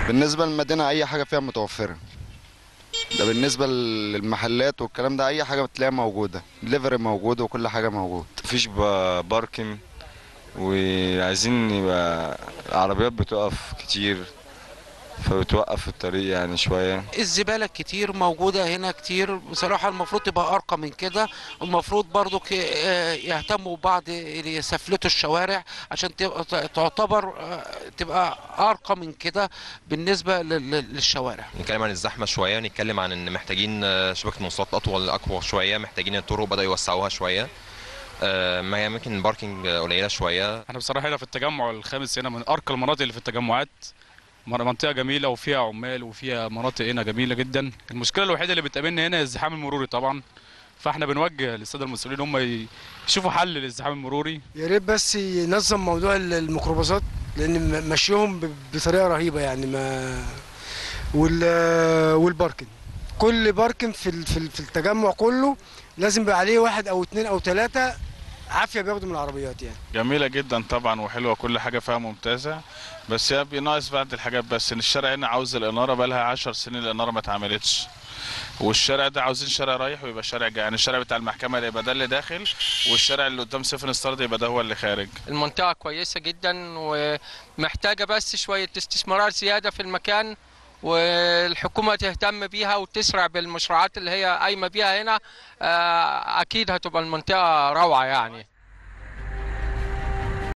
بالنسبة للمدينة أي حاجة فيها متوفرة ده بالنسبة للمحلات والكلام ده أي حاجة بتلاقيها موجودة دليفري موجود وكل حاجة موجود مفيش با- باركن وعايزين يبقى العربيات بتقف كتير فبتوقف في الطريق يعني شوية الزبالة كتير موجودة هنا كتير بصراحة المفروض تبقى أرقى من كده المفروض برضو ك- آه، يهتموا ببعض يسفلتوا الشوارع عشان تبقى تعتبر آه، تبقى أرقى من كده بالنسبة لل- لل- للشوارع نتكلم عن الزحمه شويه نتكلم عن ان محتاجين آه، شبكه مواصلات اطول اقوى شويه محتاجين الطرق بداوا يوسعوها شويه آه، ما اماكن باركنج آه، قليله شويه احنا بصراحه هنا في التجمع الخامس هنا من ارقى المناطق اللي في التجمعات مر- منطقه جميله وفيها عمال وفيها مناطق هنا جميله جدا المشكله الوحيده اللي بتقابلنا هنا الزحام المروري طبعا فاحنا بنوجه للساده المسؤولين هم ي- يشوفوا حل للزحام المروري يا ريت بس ينظم موضوع ال- الميكروباصات لان م- مشيهم ب- بطريقه رهيبه يعني ما وال والباركن كل باركن في ال- في ال- في التجمع كله لازم يبقى عليه واحد او اتنين او تلاته عافيه بياخدوا من العربيات يعني جميلة جدا طبعا وحلوة كل حاجة فيها ممتازة بس هي بيناقص بعض الحاجات بس ان الشارع هنا عاوز الإنارة بقالها عشر سنين الإنارة ما اتعملتش والشارع ده عاوزين شارع رايح ويبقى شارع جاي يعني الشارع بتاع المحكمة يبقى ده اللي داخل والشارع اللي قدام سيفن ستار يبقى ده هو اللي خارج المنطقة كويسة جدا ومحتاجة بس شوية استثمارات زيادة في المكان والحكومة تهتم بيها وتسرع بالمشروعات اللي هي قايمة بيها هنا آه، أكيد هتبقى المنطقة روعة يعني